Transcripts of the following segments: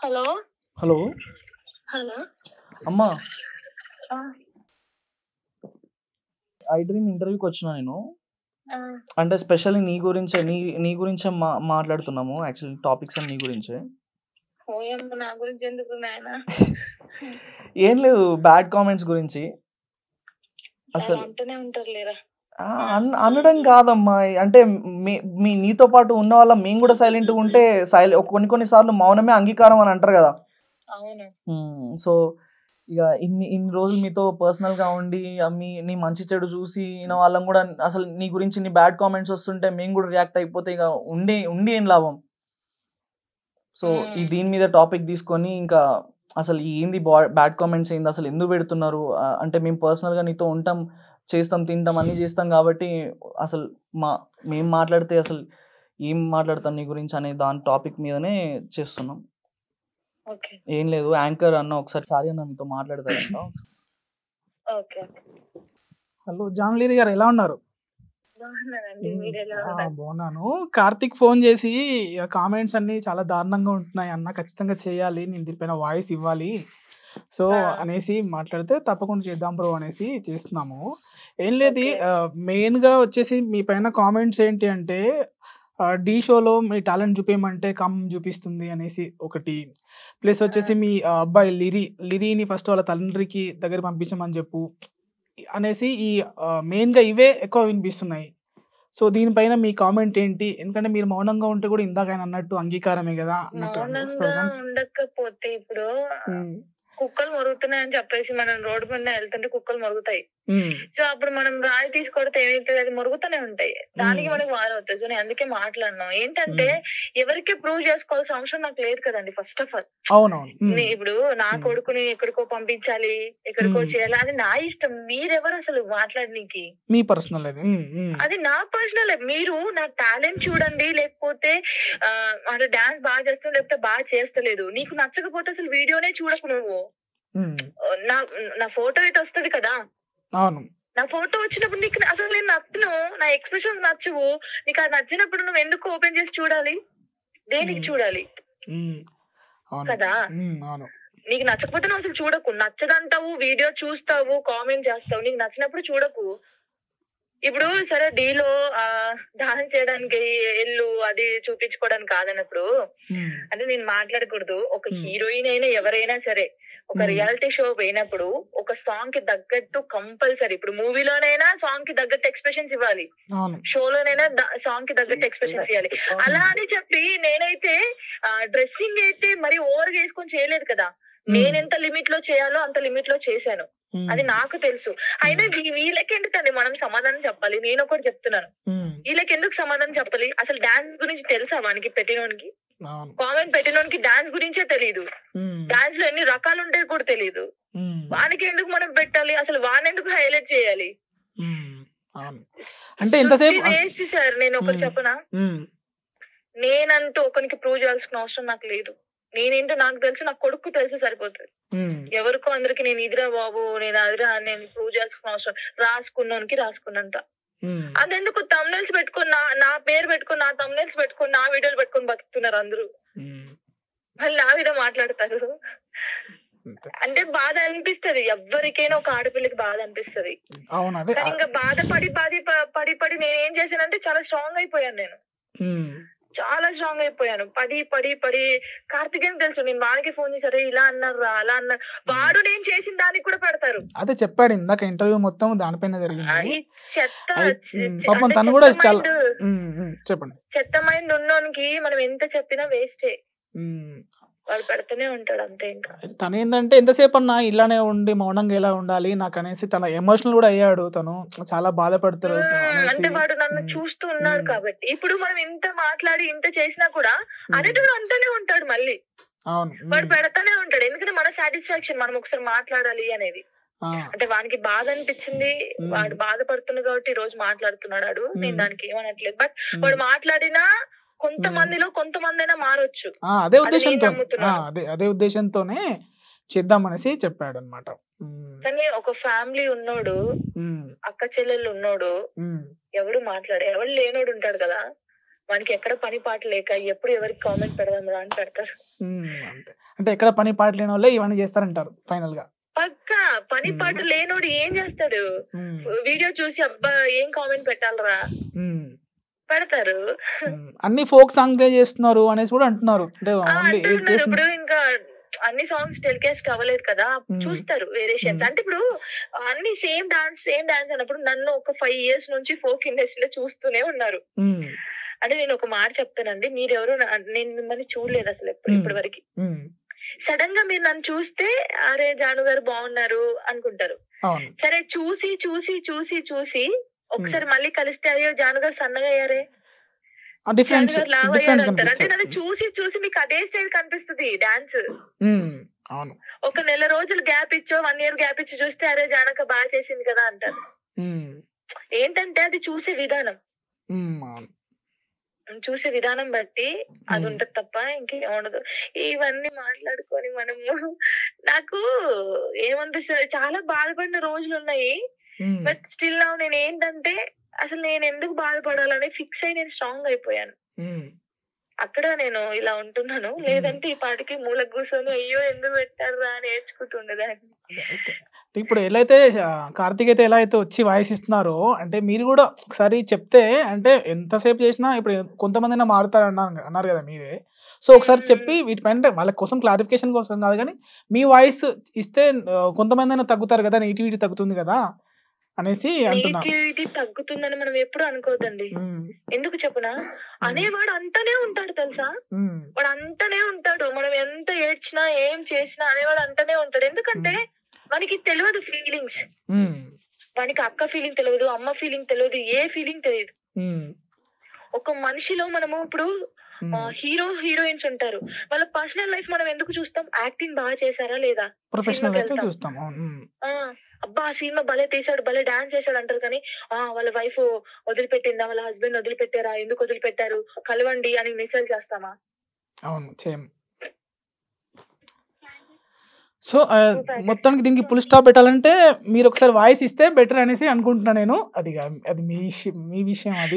Hello hello hello అమ్మా ఆ, I dream ఇంటర్వ్యూకి వచ్చిన నేను ఆ, అంటే స్పెషల్లీ నీ గురించే నీ నీ గురించే మా మాట్లాడుతున్నాము యాక్చువల్లీ టాపిక్స్ అన్ని నీ గురించే ఓయమ్మ నా గురించి ఎందుకు నాయన ఏం లేదు బ్యాడ్ కామెంట్స్ గురించి అసలు అంటూనే ఉంటారు లేరా ఆ, అన్- అనడం కాదమ్మా అంటే మీ మీ నీతో పాటు ఉన్న వాళ్ళ మేము కూడా సైలెంట్గా ఉంటే సైలె కొన్ని కొన్ని సార్లు మౌనమే అంగీకారం అని అంటారు కదా అవును సో ఇక ఇన్ని ఇన్ని రోజులు మీతో పర్సనల్గా ఉండి ఆ మీ నీ మంచి చెడు చూసి ఈయన వాళ్ళం కూడా అసలు నీ గురించి నీ బ్యాడ్ కామెంట్స్ వస్తుంటే మేము కూడా రియాక్ట్ అయిపోతే ఇక ఉండి ఉండి ఏం లాభం సో ఈ Hmm. దీని మీద టాపిక్ తీసుకొని ఇంకా అసలు ఏంది బ్యాడ్ కామెంట్స్ ఏంది అసలు ఎందుకు పెడుతున్నారు ఆ, అంటే మేము పర్సనల్గా నీతో ఉంటాం చేస్తాం తింటాం అన్నీ చేస్తాం కాబట్టి అసలు మా మేము మాట్లాడితే అసలు ఏం మాట్లాడతాం నీ గురించి అనే దాని టాపిక్ మీదనే చేస్తున్నాం ఓకే ఏం లేదు యాంకర్ అన్న ఒకసారి సారీ అన్న మీతో మాట్లాడతారంట ఓకే హలో జాన్ లీరి గారు ఎలా ఉన్నారు బాగున్నానండి మ్మ్. మీరు ఎలా ఆ, ఉన్నారు బాగున్నాను కార్తిక్ ఫోన్ చేసి కామెంట్స్ అన్ని చాలా దారుణంగా ఉంటున్నాయి అన్న ఖచ్చితంగా చేయాలి నేను దీనిపైన వాయిస్ ఇవ్వాలి సో ఆ. అనేసి మాట్లాడితే తప్పకుండా చేద్దాం బ్రో అనేసి చేస్తున్నాము ఏం లేదు Okay. మెయిన్ గా వచ్చేసి మీ పైన కామెంట్స్ ఏంటి అంటే డీ షోలో మీ టాలెంట్ చూపించమంటే కమ్ చూపిస్తుంది అనేసి ఒకటి ప్లస్ వచ్చేసి మీ ఆ, అబ్బాయి లిరి లిరిని ఫస్ట్ వాళ్ళ తండ్రికి దగ్గర పంపించమని చెప్పు అనేసి ఈ మెయిన్ గా ఇవే ఎక్కువ వినిపిస్తున్నాయి సో దీనిపైన మీ కామెంట్ ఏంటి ఎందుకంటే మీరు మౌనంగా ఉంటే కూడా ఇందాక ఆయన అన్నట్టు అంగీకారమే కదా అన్నట్టు అనిపిస్తుంది మౌనంగా కానీ ఉండకపోతే ఇప్పుడు ఉమ్, కుక్కలు మరుగుతున్నాయని చెప్పేసి మనం రోడ్డు మీద వెళ్తుంటే కుక్కలు మరుగుతాయి ఉమ్, సో అప్పుడు మనం రాయి తీసుకొడితే ఏమైతుంది అది మరుగుతూనే ఉంటాయి దానికి మ్మ్. మనకి వారం అవుతుంది సో నేను అందుకే మాట్లాడినాం ఏంటంటే ఎవరికి ప్రూవ్ చేసుకోవాల్సిన అవసరం నాకు లేదు కదండి ఫస్ట్ ఆఫ్ ఆల్ అవునవును ఉమ్, ఇప్పుడు నా మ్మ్. కొడుకుని ఎక్కడికో పంపించాలి ఎక్కడికో మ్మ్. చేయాలి అది నా ఇష్టం మీరెవరు అసలు మాట్లాడనీకి మీ పర్సనల్ అది ఉమ్, ఉమ్, అది నా పర్సనల్ మీరు నా టాలెంట్ చూడండి లేకపోతే ఆ, అంటే డాన్స్ బాగా చేస్తావు లేకపోతే బాగా చేస్తలేదు నీకు నచ్చకపోతే అసలు వీడియోనే చూడకు నువ్వు ఉమ్, నా నా ఫోటో అయితే వస్తది కదా అవును నా ఫోటో వచ్చినప్పుడు నీకు అసలు నేను నచ్చను నా ఎక్స్ప్రెషన్ నచ్చవు నీకు అది నచ్చినప్పుడు నువ్వు ఎందుకు ఓపెన్ చేసి చూడాలి దేనికి మ్మ్. చూడాలి ఉమ్, అవును కదా? ఉమ్, అవును నీకు నచ్చకపోతే నువ్వు అసలు చూడకు నచ్చదంటావు వీడియో చూస్తావు కామెంట్ చేస్తావు నీకు నచ్చినప్పుడు చూడకు ఇప్పుడు సరే డీలో ఆ డాన్స్ చేయడానికి ఎల్లు అది చూపించుకోవడానికి కాదన్నప్పుడు ఉమ్, అంటే నేను మాట్లాడకూడదు ఒక Hmm. హీరోయిన్ అయినా ఎవరైనా సరే ఒక Hmm. రియాలిటీ షో పోయినప్పుడు ఒక సాంగ్ కి తగ్గట్టు కంపల్సరీ ఇప్పుడు మూవీలోనైనా సాంగ్ కి తగ్గట్టు ఎక్స్ప్రెషన్స్ ఇవ్వాలి అవును షోలోనైనా సాంగ్ కి తగ్గట్టు ఎక్స్ప్రెషన్స్ ఇవ్వాలి అలా అని చెప్పి నేనైతే డ్రెస్సింగ్ అయితే మరి ఓవర్ గా వేసుకొని చేయలేదు కదా ఉమ్, నేను ఎంత లిమిట్ లో చేయాలో అంత లిమిట్ లో చేశాను ఉమ్, అది నాకు తెలుసు అయినా వీ- వీళ్ళకి ఎందుకండి మనం సమాధానం చెప్పాలి నేను ఒకటి చెప్తున్నాను ఉమ్, వీళ్ళకి ఎందుకు సమాధానం చెప్పాలి అసలు డాన్స్ గురించి తెలుసా వానికి పెట్టినోనికి అవును కామెంట్ పెట్టినోనికి డాన్స్ గురించే తెలియదు ఉమ్, డాన్స్ లో ఎన్ని రకాలు ఉంటాయి కూడా తెలియదు ఉమ్, వానికి ఎందుకు మనం పెట్టాలి అసలు వాని ఎందుకు హైలైట్ చేయాలి ఉమ్, అవును అంటే ఎంతసేపు వేస్ట్ సార్ నేను ఒకటి మ్మ్. చెప్పనా ఉమ్, నేనంటూ ఒకరికి ప్రూవ్ చేయాల్సిన అవసరం నాకు లేదు నేనేంటో నాకు తెలుసు నా కొడుకు తెలుసు సరిపోతుంది ఉమ్, ఎవరికో అందరికి నేను ఇదిరా బాబు నేను అదిరా అని నేను ప్రూవ్ చేయాల్సిన అవసరం రాసుకున్నానికి రాసుకున్నంత ఉమ్, అదెందుకు తమ్నెల్స్ పెట్టుకుని నా నా పేరు పెట్టుకుని నా తమ్నెల్స్ పెట్టుకుని నా వీడియోలు పెట్టుకుని బతుకుతున్నారు అందరూ ఉమ్, మళ్ళీ నా మీద మాట్లాడతారు అంతే. అంటే బాధ అనిపిస్తది ఎవరికైనా ఒక ఆడపిల్లకి బాధ అనిపిస్తది అవును అదే కానీ ఇంకా బాధపడి పడి ప- పడి పడి నేను ఏం చేశానంటే చాలా స్ట్రాంగ్ అయిపోయాను నేను ఉమ్, చాలా స్ట్రాంగ్ అయిపోయాను పడి పడి పడి కార్తికేయం తెలుసు నేను వాడికి ఫోన్ చేశారు ఇలా అన్నారు రా, అలా అన్నారు వాడు నేను చేసిన దానికి కూడా పెడతారు అదే చెప్పాడు ఇందాక ఇంటర్వ్యూ మొత్తం దానిపైన ఆ, జరిగింది ఈ చెత్త అయి- చె- ఉమ్, చె- పాపం అంటే తను కూడా చెత్త చాలా- mind- ఉమ్, ఉమ్, చెప్పండి చెత్త మైండ్ ఉన్నోనికి మనం ఎంత చెప్పినా వేస్టే ఉమ్, వాడు పెడుతూనే ఉంటాడు అంతే ఇంకా తను ఏంటంటే ఎంతసేపు అన్నా ఇలానే ఉండి మౌనంగా ఎలా ఉండాలి నాకు అనేసి తన ఎమోషనల్ కూడా అయ్యాడు తను చాలా బాధపడతారు మ్మ్. అనేసి అంటే వాడు నన్ను మ్మ్. చూస్తూ ఉన్నాడు మ్మ్. కాబట్టి ఇప్పుడు మనం ఇంత మాట్లాడి ఇంత చేసినా కూడా అనేటప్పుడు అంటూనే ఉంటాడు మళ్ళీ అవును వాడు ఉమ్, పెడతానే ఉంటాడు ఎందుకంటే మన సాటిస్ఫాక్షన్ మనం ఒకసారి మాట్లాడాలి అనేది ఆ, అంటే వానికి బాధ అనిపించింది మ్మ్. వాడు బాధపడుతున్నాడు కాబట్టి ఈ రోజు మాట్లాడుతున్నాడు వాడు. నేను మ్మ్. దానికి ఏమనట్లేదు బట్ ఉమ్, వాడు మాట్లాడినా కొంతమందిలో కొంతమంది అయినా మారొచ్చు ఆ, అదే అది ఉద్దేశంతో నేను నమ్ముతున్నాను. అదే అదే ఉద్దేశంతోనే చేద్దామనేసి చెప్పాడు అనమాట కానీ ఒక ఫ్యామిలీ ఉన్నోడు అక్క చెల్లెళ్ళు ఉన్నోడు ఎవడు మాట్లాడే ఎవడు లేనోడు ఉంటాడు కదా వానికి ఎక్కడ పని పాట లేక ఎప్పుడు ఎవరికి కామెంట్ పెడదాం రా అని పెడతారు అంతే అంటే ఎక్కడ పని పాట లేని వాళ్ళే ఇవన్నీ చేస్తారంటారు ఫైనల్ గా పక్కా పని మ్మ్. పాట లేనోడు ఏం చేస్తాడు ఉమ్, వీడియో చూసి అబ్బా ఏం కామెంట్ పెట్టాలరా ఉమ్, పెడతారు ఉమ్. అన్ని ఫోక్ సాంగ్ ప్లే చేస్తున్నారు అనేసి కూడా అంటున్నారు అంటే ఆ, ఓన్లీ ఏది అంటున్నారు చేసిన ఇప్పుడు ఇంకా అన్ని సాంగ్స్ టెలికాస్ట్ అవ్వలేదు కదా మ్మ్. చూస్తారు వేరియేషన్స్ మ్మ్. అంటే ఇప్పుడు అన్ని సేమ్ డాన్స్ సేమ్ డాన్స్ అన్నప్పుడు నన్ను ఒక ఫైవ్ ఇయర్స్ నుంచి ఫోక్ ఇండస్ట్రీలో చూస్తూనే ఉన్నారు ఉమ్, అంటే నేను ఒక మాట చెప్తానండి మీరెవరు నా- నేను మిమ్మల్ని చూడలేదు అసలు ఎప్పుడు మ్మ్. ఇప్పటి వరకు ఉమ్, సడన్ గా మీరు నన్ను చూస్తే అరే జాను గారు బాగున్నారు అనుకుంటారు అవును సరే చూసి చూసి చూసి చూసి ఒకసారి మళ్ళీ కలిస్తే అయ్యో జాను గారు సన్నగా అయ్యారే డిఫరెన్స్ జాను గారు లావు డిఫరెన్స్ అయ్యారు అంటారు అంటే నన్ను కనిపిస్తుంది చూసి చూసి మీకు అదే స్టైల్ కనిపిస్తుంది డాన్స్ ఉమ్, అవును ఒక నెల రోజులు గ్యాప్ ఇచ్చో వన్ ఇయర్ గ్యాప్ ఇచ్చి చూస్తే అరే జానక బాగా చేసింది కదా అంటారు ఉమ్, ఏంటంటే అది చూసే విధానం ఉమ్, అవును చూసే విధానం బట్టి అది మ్మ్. ఉంటది తప్ప ఇంకేం ఉండదు ఇవన్నీ మాట్లాడుకొని మనము నాకు ఏమనిపిస్తుంది చాలా బాధపడిన రోజులు ఉన్నాయి ఉమ్, బట్ స్టిల్ నా నేను ఏంటంటే అసలు నేను ఎందుకు బాధపడాలని ఫిక్స్ అయి నేను స్ట్రాంగ్ అయిపోయాను ఉమ్, అక్కడ నేను ఇలా ఉంటున్నాను లేదంటే ఈ పాటికి మూల కూర్చొని అయ్యో ఎందుకు పెట్టారా అని నేర్చుకుంటుండేదాన్ని అదే అయితే ఇప్పుడు ఎలా అయితే ఆ, కార్తీక్ అయితే ఎలా అయితే వచ్చి వాయిస్ ఇస్తున్నారో అంటే మీరు కూడా ఒకసారి చెప్తే అంటే ఎంతసేపు చేసినా ఇప్పుడు కొంతమంది అయినా మారుతారు అన్నారు అన్నారు కదా మీరే సో ఒకసారి చెప్పి వీటిపైన అంటే వాళ్ళ కోసం క్లారిఫికేషన్ కోసం కాదు కానీ మీ వాయిస్ ఇస్తే ఆ, కొంతమంది అయినా తగ్గుతారు కదా నెగిటివిటీ తగ్గుతుంది కదా అనేసి అంటున్నా నెగిటివిటీ తగ్గుతుందని మనం ఎప్పుడు అనుకోవద్దండి ఉమ్, ఎందుకు చెప్పనా అనేవాడు అంటనే ఉంటాడు తెలుసా ఉమ్, వాడు అంటనే ఉంటాడు మనం ఎంత ఏడ్చినా ఏం చేసినా అనేవాడు అంటనే ఉంటాడు ఎందుకంటే మనకి తెలియదు ఫీలింగ్స్ ఉమ్, వానికి అక్క ఫీలింగ్ తెలియదు అమ్మ ఫీలింగ్ తెలియదు ఏ ఫీలింగ్ తెలియదు ఉమ్, ఒక మనిషిలో మనము ఇప్పుడు ఉమ్. హీరో హీరోయిన్స్ ఉంటారు వాళ్ళ పర్సనల్ లైఫ్ మనం ఎందుకు చూస్తాం యాక్టింగ్ బాగా చేశారా లేదా ప్రొఫెషనల్ సినిమాకి అయితే వెళ్తాం. చూస్తాం అవును ఉమ్, ఆ అబ్బా ఆ సినిమా భలే తీసాడు భలే డాన్స్ చేశాడు అంటారు కానీ ఆ వాళ్ళ వైఫ్ వదిలిపెట్టిందా వాళ్ళ హస్బెండ్ వదిలిపెట్టారా ఎందుకు వదిలిపెట్టారు కలవండి అని మెసేజ్ చేస్తామా అవును సేమ్ సో ఆ, మొత్తానికి దీనికి ఫుల్ స్టాప్ పెట్టాలంటే మీరు ఒకసారి వాయిస్ ఇస్తే బెటర్ అనేసి అనుకుంటున్నా నేను అది కా- అది మీ విషయం మీ విషయం అది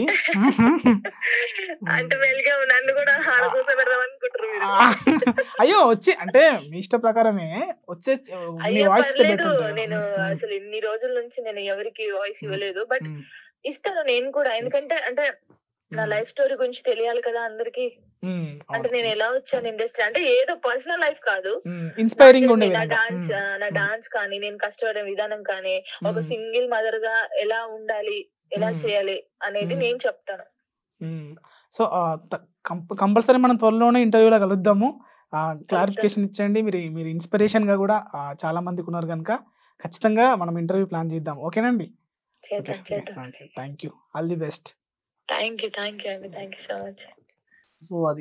అంటే వెల్గా నన్ను కూడా ఆడ కూర్చోబెడదాం అనుకుంటారు మీరు అయ్యో వచ్చి అంటే మీ ఇష్ట ప్రకారమే వచ్చే మీ అయ్యో వాయిస్ ఇస్తే పర్లేదు బెటర్ నేను అసలు ఇన్ని రోజుల నుంచి నేను ఎవరికి వాయిస్ ఇవ్వలేదు బట్ ఉమ్, ఇస్తాను నేను కూడా ఎందుకంటే అంటే నా ఉమ్, లైఫ్ స్టోరీ గురించి తెలియాలి కదా అందరికి ఉమ్, అంటే నేను ఎలా వచ్చాను ఇండస్ట్రీ అంటే ఏదో పర్సనల్ లైఫ్ కాదు ఇన్స్పైరింగ్ ఉండే నా విధంగా డాన్స్ ఉమ్, నా ఉమ్, డాన్స్ కానీ నేను కష్టపడే విధానం కానీ ఒక ఉమ్, సింగిల్ మదర్ గా ఎలా ఉండాలి ఎలా మ్మ్. చేయాలి అనేది మ్మ్. నేను చెప్తాను ఉమ్. సో కంపల్సరీ మనం త్వరలోనే ఇంటర్వ్యూలో కలుద్దాము క్లారిఫికేషన్ ఇచ్చండి మీరు మీరు ఇన్స్పిరేషన్ గా కూడా ఆ, చాలా మందికి ఉన్నారు కనుక ఖచ్చితంగా మనం ఇంటర్వ్యూ ప్లాన్ చేద్దాం ఓకేనండి చేద్దాం చేద్దాం thank you all the best thank you thank you అండి thank you so much so అది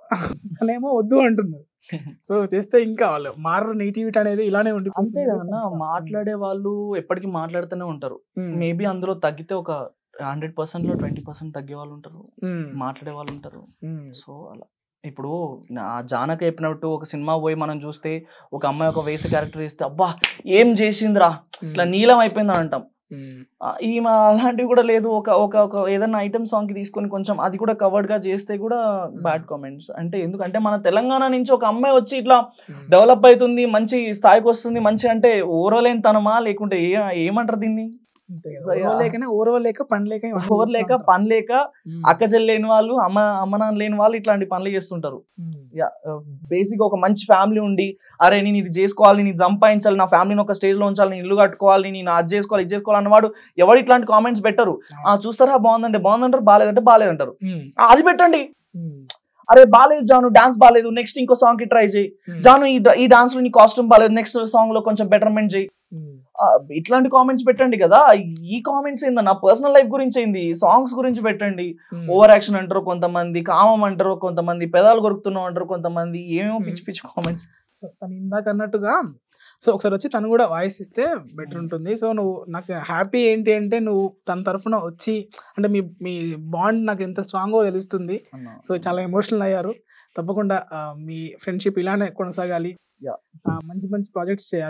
ఏమో వద్దు అంటున్నారు సో చేస్తే ఇంకా వాళ్ళు మారరు నెగిటివిటీ అనేది ఇలానే ఉండి అంతే కదన్నా మాట్లాడే వాళ్ళు ఎప్పటికీ మాట్లాడుతూనే ఉంటారు మేబీ అందులో తగ్గితే ఒక హండ్రెడ్ పర్సెంట్ లో ట్వంటీ పర్సెంట్ తగ్గే వాళ్ళు ఉంటారు మాట్లాడే వాళ్ళు ఉంటారు సో అలా ఇప్పుడు నా జానక చెప్పినట్టు ఒక సినిమా పోయి మనం చూస్తే ఒక అమ్మాయి ఒక వేసే క్యారెక్టర్ ఇస్తే అబ్బా ఏం చేసిందిరా ఇట్లా నీలం అయిపోయింది అని అంటాం ఆ, ఈమె అలాంటివి కూడా లేదు ఒక ఒక ఒక ఏదైనా ఐటమ్ సాంగ్ కి తీసుకొని కొంచెం అది కూడా కవర్డ్ గా చేస్తే కూడా బ్యాడ్ కామెంట్స్ అంటే ఎందుకంటే మన తెలంగాణ నుంచి ఒక అమ్మాయి వచ్చి ఇట్లా డెవలప్ అవుతుంది మంచి స్థాయికి వస్తుంది మంచి అంటే ఓరలేని తనమా లేకుంటే ఏ ఏమంటారు దీన్ని So, yeah. ఓరవలేకనే ఓరవలేక పని లేక ఇవన్నీ ఓవర్ లేక చేస్తా పని లేక ఉంటాం. అక్క చెల్లి లేని వాళ్ళు అమ్మ అమ్మ నాన్న లేని వాళ్ళు ఇట్లాంటి పనులు చేస్తుంటారు ఉమ్. బేసిక్ ఒక మంచి ఫ్యామిలీ ఉండి అరే నేను ఇది చేసుకోవాలి నేను సంపాదించాలి నా ఫ్యామిలీని ఒక స్టేజ్ లో ఉంచాలి నేను ఇల్లు కట్టుకోవాలి నేను అది చేసుకోవాలి ఇది చేసుకోవాలి అన్నవాడు ఎవరు ఇట్లాంటి కామెంట్స్ పెట్టరు ఆ చూస్తారా బాగుందంటే బాగుందంటారు బాగాలేదంటే బాగాలేదంటారు ఉమ్. ఆ, అది పెట్టండి ఉమ్. అరే బాగాలేదు జాను డాన్స్ బాగాలేదు నెక్స్ట్ ఇంకో సాంగ్ కి ట్రై చేయి ఉమ్. జాను ఈ ఈ డాన్స్ లో నీ కాస్ట్యూమ్ బాగాలేదు నెక్స్ట్ సాంగ్ లో కొంచెం బెటర్మెంట్ చేయి ఉమ్. ఆ, ఇట్లాంటి కామెంట్స్ పెట్టండి కదా ఈ కామెంట్స్ ఏందన్న పర్సనల్ లైఫ్ గురించి ఏంది సాంగ్స్ గురించి పెట్టండి ఉమ్. ఓవర్ యాక్షన్ అంటారు కొంతమంది కామం అంటారు కొంతమంది పెదాలు కొరుకుతున్నాం అంటారు కొంతమంది ఏమేమో Hmm. పిచ్చి పిచ్చి కామెంట్స్ సో తను ఇందాక అన్నట్టుగా సో ఒకసారి వచ్చి తను కూడా వాయిస్ ఇస్తే బెటర్ ఉంటుంది సో నువ్వు నాకు హ్యాపీ ఏంటి అంటే నువ్వు తన తరఫున వచ్చి అంటే మీ మీ బాండ్ నాకు ఎంత స్ట్రాంగో తెలుస్తుంది సో చాలా ఎమోషనల్ అయ్యారు తప్పకుండా ఆ, మీ ఫ్రెండ్షిప్ ఇలానే కొనసాగాలి Yeah. ఆ, మంచి మంచి ప్రాజెక్ట్స్ చేయాలి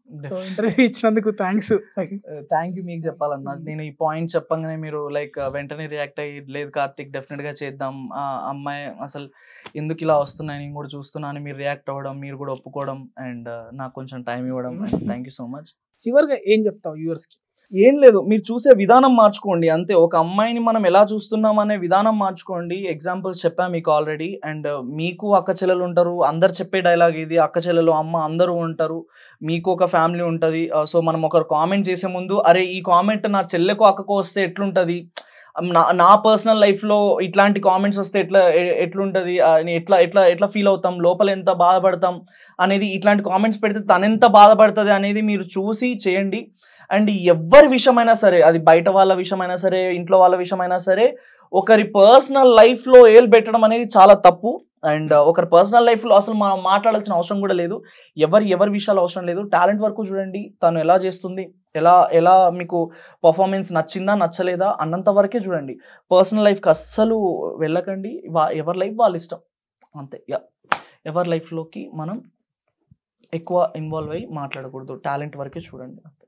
సో ఇంటర్వ్యూ ఇచ్చినందుకు థ్యాంక్స్ థ్యాంక్ యూ మీకు చెప్పాలన్నా నేను ఈ పాయింట్ చెప్పంగానే మీరు లైక్ వెంటనే రియాక్ట్ అయ్యి లేదు కార్తిక్ డెఫినెట్ గా చేద్దాం ఆ అమ్మాయి అసలు ఎందుకు ఇలా వస్తున్నాయి నేను కూడా చూస్తున్నాను మీరు రియాక్ట్ అవ్వడం మీరు కూడా ఒప్పుకోవడం అండ్ నాకు కొంచెం టైం ఇవ్వడం థ్యాంక్ యూ సో మచ్ చివరిగా ఏం చెప్తావు వ్యూవర్స్ కి ఏం లేదు మీరు చూసే విధానం మార్చుకోండి అంతే ఒక అమ్మాయిని మనం ఎలా చూస్తున్నాం అనే విధానం మార్చుకోండి ఎగ్జాంపుల్స్ చెప్పాను మీకు ఆల్రెడీ అండ్ మీకు అక్క చెల్లెలు ఉంటారు అందరు చెప్పే డైలాగ్ ఇది అక్క చెల్లెలు అమ్మ అందరూ ఉంటారు మీకు ఒక ఫ్యామిలీ ఉంటుంది సో మనం ఒకరు కామెంట్ చేసే ముందు అరే ఈ కామెంట్ నా చెల్లెకు అక్కకు వస్తే ఎట్లుంటుంది నా నా పర్సనల్ లైఫ్లో ఇట్లాంటి కామెంట్స్ వస్తే ఎట్లా ఎ- ఎట్లుంటుంది ఆ, నే- ఎట్లా ఎట్లా ఎట్లా ఫీల్ అవుతాం లోపల ఎంత బాధపడతాం అనేది ఇట్లాంటి కామెంట్స్ పెడితే తనెంత బాధపడుతుంది అనేది మీరు చూసి చేయండి అండ్ ఎవరి విషయమైనా సరే అది బయట వాళ్ళ విషయమైనా సరే ఇంట్లో వాళ్ళ విషయమైనా సరే ఒకరి పర్సనల్ లైఫ్లో ఏలు పెట్టడం అనేది చాలా తప్పు అండ్ ఒకరి పర్సనల్ లైఫ్లో అసలు మనం మాట్లాడాల్సిన అవసరం కూడా లేదు ఎవరి ఎవరి విషయాలు అవసరం లేదు టాలెంట్ వరకు చూడండి తను ఎలా చేస్తుంది ఎలా ఎలా మీకు పర్ఫార్మెన్స్ నచ్చిందా నచ్చలేదా అన్నంత వరకే చూడండి పర్సనల్ లైఫ్కి అస్సలు వెళ్ళకండి వా- ఎవరి లైఫ్ వాళ్ళ ఇష్టం అంతే యా ఎవరి లైఫ్లోకి మనం ఎక్కువ ఇన్వాల్వ్ అయ్యి మాట్లాడకూడదు టాలెంట్ వరకే చూడండి